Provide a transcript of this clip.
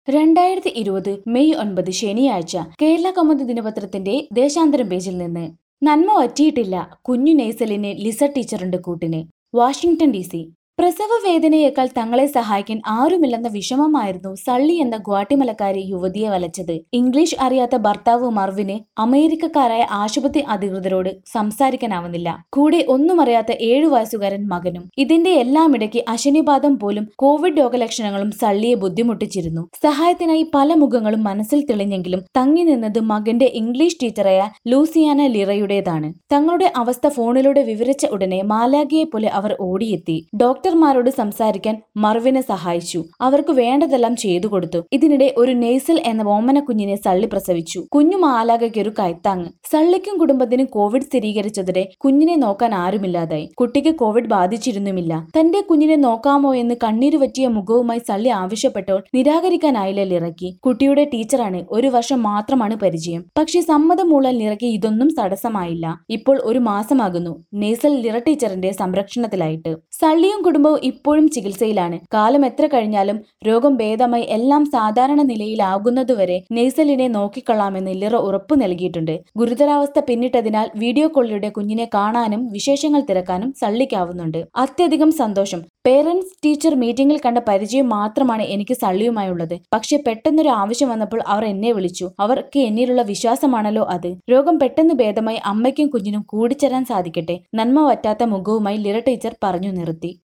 രണ്ടായിരത്തി ഇരുപത് മെയ് ഒൻപത് ശനിയാഴ്ച കേരള കൗമുദി ദിനപത്രത്തിന്റെ ദേശാന്തരം പേജിൽ നിന്ന് നന്മ പറ്റിയിട്ടില്ല കുഞ്ഞു നെയ്സലിന് ലിസ ടീച്ചറുണ്ട് കൂട്ടിന് വാഷിംഗ്ടൺ ഡി സി പ്രസവ വേദനയേക്കാൾ തങ്ങളെ സഹായിക്കാൻ ആരുമില്ലെന്ന വിഷമമായിരുന്നു സള്ളി എന്ന ഗ്വാട്ടിമലക്കാരി യുവതിയെ വലച്ചത് ഇംഗ്ലീഷ് അറിയാത്ത ഭർത്താവ് മർവിന് അമേരിക്കക്കാരായ ആശുപത്രി അധികൃതരോട് സംസാരിക്കാനാവുന്നില്ല കൂടെ ഒന്നും അറിയാത്ത ഏഴു വയസ്സുകാരൻ മകനും ഇതിന്റെ എല്ലാം ഇടയ്ക്ക് അശനിപാതം പോലും കോവിഡ് രോഗലക്ഷണങ്ങളും സള്ളിയെ ബുദ്ധിമുട്ടിച്ചിരുന്നു സഹായത്തിനായി പല മുഖങ്ങളും മനസ്സിൽ തെളിഞ്ഞെങ്കിലും തങ്ങി നിന്നത് മകന്റെ ഇംഗ്ലീഷ് ടീച്ചറായ ലൂസിയാന ലിറയുടേതാണ് തങ്ങളുടെ അവസ്ഥ ഫോണിലൂടെ വിവരിച്ച ഉടനെ മാലാഗിയെ പോലെ അവർ ഓടിയെത്തി ഡോക്ടർമാരോട് സംസാരിക്കാൻ മർവിനെ സഹായിച്ചു അവർക്ക് വേണ്ടതെല്ലാം ചെയ്തു കൊടുത്തു ഇതിനിടെ ഒരു നെയ്സൽ എന്ന ഓമന കുഞ്ഞിനെ സള്ളി പ്രസവിച്ചു കുഞ്ഞു മാലാകയ്ക്ക് ഒരു കൈത്താങ് സള്ളിക്കും കുടുംബത്തിനും കോവിഡ് സ്ഥിരീകരിച്ചതോടെ കുഞ്ഞിനെ നോക്കാൻ ആരുമില്ലാതായി കുട്ടിക്ക് കോവിഡ് ബാധിച്ചിരുന്നുമില്ല തന്റെ കുഞ്ഞിനെ നോക്കാമോ എന്ന് കണ്ണീര് പറ്റിയ മുഖവുമായി സള്ളി ആവശ്യപ്പെട്ടപ്പോൾ നിരാകരിക്കാനായില്ല ലിറക്കി കുട്ടിയുടെ ടീച്ചറാണ് ഒരു വർഷം മാത്രമാണ് പരിചയം പക്ഷേ സമ്മതം മൂളാൻ ലിറക്കി ഇതൊന്നും തടസ്സമായില്ല ഇപ്പോൾ ഒരു മാസമാകുന്നു നെയ്സൽ ലിറ ടീച്ചറിന്റെ സംരക്ഷണത്തിലായിട്ട് സള്ളിയും കുടുംബവും ഇപ്പോഴും ചികിത്സയിലാണ് കാലം എത്ര കഴിഞ്ഞാലും രോഗം ഭേദമായി എല്ലാം സാധാരണ നിലയിലാകുന്നതുവരെ നെയ്സലിനെ നോക്കിക്കൊള്ളാമെന്ന് ലിറ ഉറപ്പു നൽകിയിട്ടുണ്ട് ഗുരുതരാവസ്ഥ പിന്നിട്ടതിനാൽ വീഡിയോ കോളിലൂടെ കുഞ്ഞിനെ കാണാനും വിശേഷങ്ങൾ തിരക്കാനും സള്ളിക്കാവുന്നുണ്ട് അത്യധികം സന്തോഷം പേരൻസ് ടീച്ചർ മീറ്റിംഗിൽ കണ്ട പരിചയം മാത്രമാണ് എനിക്ക് സള്ളിയുമായുള്ളത് പക്ഷെ പെട്ടെന്നൊരു ആവശ്യം വന്നപ്പോൾ അവർ എന്നെ വിളിച്ചു അവർക്ക് എന്നിലുള്ള വിശ്വാസമാണല്ലോ അത് രോഗം പെട്ടെന്ന് ഭേദമായി അമ്മയ്ക്കും കുഞ്ഞിനും കൂടിച്ചേരാൻ സാധിക്കട്ടെ നന്മ പറ്റാത്ത മുഖവുമായി ലിറ ടീച്ചർ പറഞ്ഞു നിർത്തി